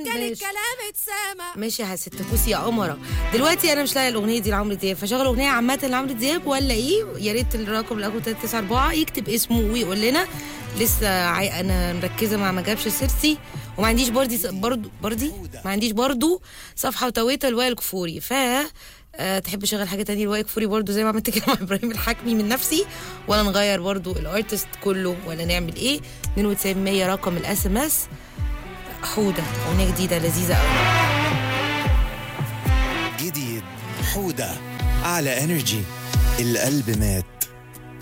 كان ماشي. الكلام اتسامع ماشي يا ست كوسي يا قمرة دلوقتي انا مش لاقيه الاغنيه دي لعمرو دياب فشغل اغنيه عامه لعمرو دياب ولا ايه يا ريت الرقم الاخر 394 يكتب اسمه ويقول لنا لسه عاي... انا مركزه مع ما جابش سيرتي وما عنديش بردي برضو بردي ما عنديش برضو صفحه وتويته لوائل كفوري ف أه تحب اشغل حاجه تانية لوائل كفوري برضو زي ما عملت كده مع ابراهيم الحكمي من نفسي ولا نغير برضو الارتست كله ولا نعمل ايه 9200 رقم الاس ام اس حوده اغنيه جديده لذيذه قوي جديد حودة على انرجي القلب مات